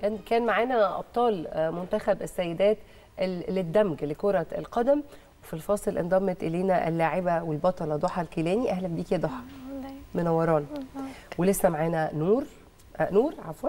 كان كان معانا ابطال آه، منتخب السيدات ال- للدمج لكره القدم وفي الفاصل انضمت الينا اللاعبه والبطله ضحى الكيلاني اهلا بيكي يا ضحى منورانا ولسه معانا نور آه نور عفوا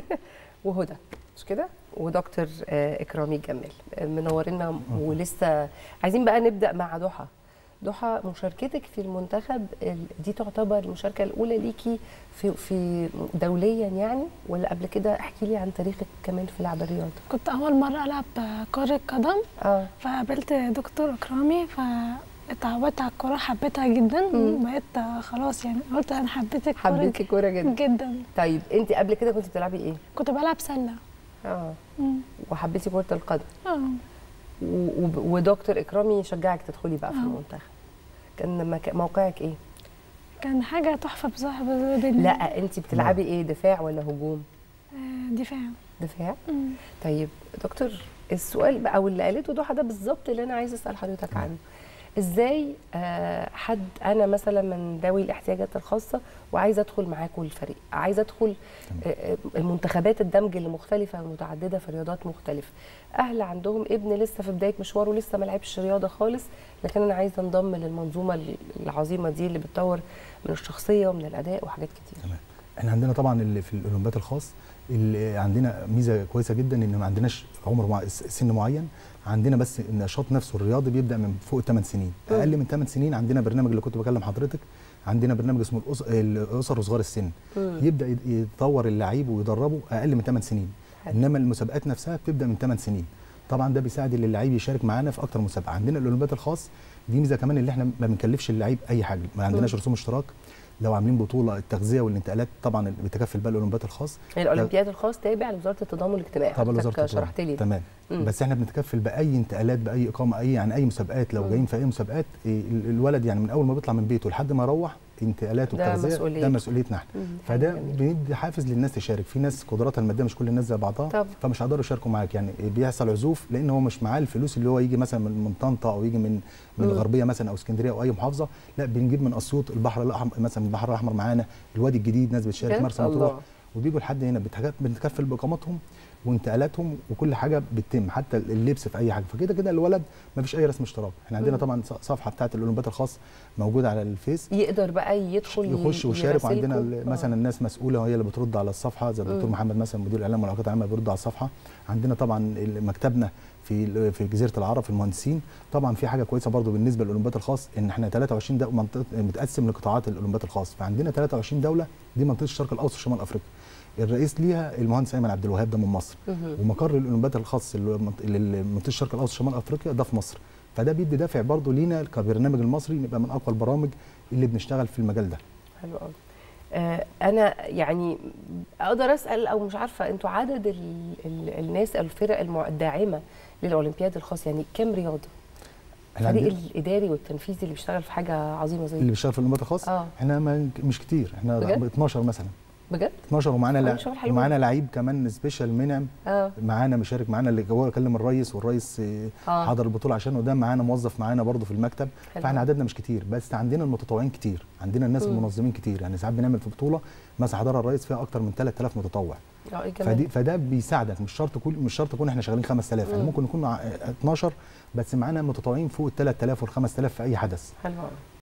وهدى مش كده ودكتور آه اكرامي الجمال آه، منورنا ولسه عايزين بقى نبدا مع ضحى ضحى مشاركتك في المنتخب ال- دي تعتبر المشاركه الاولى ليكي في في دوليا يعني ولا قبل كده احكي لي عن تاريخك كمان في لعب الرياضه كنت أول مرة ألعب كرة قدم اه فقابلت دكتور إكرامي فاتعودت على الكورة حبيتها جدا مم. وبقيت خلاص يعني قلت أنا حبيت الكورة حبيتي الكوره جدا جدا طيب انت قبل كده كنت بتلعبي ايه كنت بلعب سلة اه مم. وحبيتي كره القدم اه و- وب- ودكتور اكرامي شجعك تدخلي بقى في آه. المنتخب كان مك- موقعك ايه كان حاجة تحفة بصراحة بال- لا انت بتلعبي ايه دفاع ولا هجوم آه، دفاع دفاع مم. طيب دكتور السؤال بقى او اللي قالته ضحى ده بالظبط اللي انا عايزه اسال حضرتك عنه ازاي آه، حد انا مثلا من ذوي الاحتياجات الخاصه وعايزه ادخل معاكم الفريق عايزه ادخل آه، آه، المنتخبات الدمج اللي مختلفه ومتعدده في رياضات مختلفه اهل عندهم ابن لسه في بدايه مشواره لسه ما لعبش رياضه خالص لكن انا عايزه انضم للمنظومه العظيمه دي اللي بتطور من الشخصيه ومن الاداء وحاجات كتير تمام احنا عندنا طبعا اللي في الاولمبياد الخاص اللي عندنا ميزه كويسه جدا ان ما عندناش عمر مع سن معين عندنا بس النشاط نفسه الرياضي بيبدا من فوق 8 سنين مم. اقل من 8 سنين عندنا برنامج اللي كنت بكلم حضرتك عندنا برنامج اسمه الأس- الاسر وصغار السن مم. يبدا يت- يطور اللعيب ويدربه اقل من 8 سنين حلو. انما المسابقات نفسها بتبدا من 8 سنين طبعا ده بيساعد ان اللعيب يشارك معانا في اكتر مسابقه عندنا الاولمبياد الخاص دي ميزه كمان اللي احنا ما بنكلفش اللعيب اي حاجه ما عندناش رسوم اشتراك لو عاملين بطوله التغذيه والانتقالات طبعا بيتكفل بقى الاولمبياد الخاص الاولمبياد الخاص تابع لوزاره التضامن الاجتماعي طبعا حضرتك وزاره التضامن. شرحت لي ده. تمام مم. بس احنا بنتكفل باي انتقالات باي اقامه اي يعني اي مسابقات لو مم. جايين في اي مسابقات إيه، ال- الولد يعني من اول ما بيطلع من بيته لحد ما يروح انتقالات ده وتغذيه مسؤوليته. ده مسؤوليتنا احنا مم. فده حاجة جميلة. بيدي حافز للناس تشارك في ناس قدراتها الماديه مش كل الناس زي بعضها طبعا. فمش هيقدروا يشاركوا معاك يعني بيحصل عزوف لان هو مش معاه الفلوس اللي هو يجي مثلا من من طنطا او يجي من من مم. الغربيه مثلا او اسكندريه او اي محافظه لا بنجيب من اسيوط البحر الاحمر مثلا من البحر الاحمر معانا الوادي الجديد ناس بتشارك بجد؟ مرسى الله. مطروح وبيجوا لحد هنا بتحاجات- بنتكفل باقامتهم وانتقالاتهم وكل حاجه بتتم حتى اللبس في اي حاجه فكده كده الولد ما فيش اي رسم اشتراك احنا عندنا مم. طبعا ص- صفحه بتاعه الاولمبياد الخاص موجوده على الفيس يقدر بقى يدخل يخش ي- ويشارك وعندنا يراسلكم. ال- مثلا الناس مسؤوله وهي اللي بترد على الصفحه زي الدكتور مم. محمد مثلا مدير الاعلام والعلاقات العامه بيرد على الصفحه عندنا طبعا ال- مكتبنا في ال- في جزيره العرب في المهندسين طبعا في حاجه كويسه برضو بالنسبه للاولمبياد الخاص ان احنا 23 دوله منطقه متقسم لقطاعات الاولمبياد الخاص فعندنا 23 دوله دي منطقه الشرق الاوسط شمال افريقيا الرئيس ليها المهندس ايمن عبد الوهاب ده من مصر مهم. ومقر الاولمبياد الخاص اللي هو منط- اللي منطقه الشرق الاوسط شمال افريقيا ده في مصر فده بيدي دافع برضو لينا كبرنامج المصري نبقى من اقوى البرامج اللي بنشتغل في المجال ده حلو قوي آه انا يعني اقدر اسال او مش عارفه انتوا عدد ال ال الناس أو الفرق المع- الداعمه للاولمبياد الخاص يعني كام رياضه إحنا الفريق عندنا- الاداري والتنفيذي اللي بيشتغل في حاجه عظيمه زي اللي دي بيشتغل في الاولمبياد الخاص اه احنا ما مش كتير احنا بجد؟ 12 مثلا بجد 12 ومعانا عاملين لع- شغل حلو ومعانا لعيب كمان سبيشال منعم اه معانا مشارك معانا اللي هو كلم الرئيس والرئيس آه، اه حضر البطوله عشانه ده معانا موظف معانا برضه في المكتب حلو. فاحنا عددنا مش كتير بس عندنا المتطوعين كتير عندنا الناس مم. المنظمين كتير يعني ساعات بنعمل في بطوله مثلا حضرها الرئيس فيها اكتر من 3000 متطوع اه ايه كمان فدي فده بيساعدك مش شرط كل مش شرط يكون احنا شغالين 5000 يعني مم. ممكن نكون ع- 12 بس معانا متطوعين فوق ال 3000 وال 5000 في اي حدث حلو قوي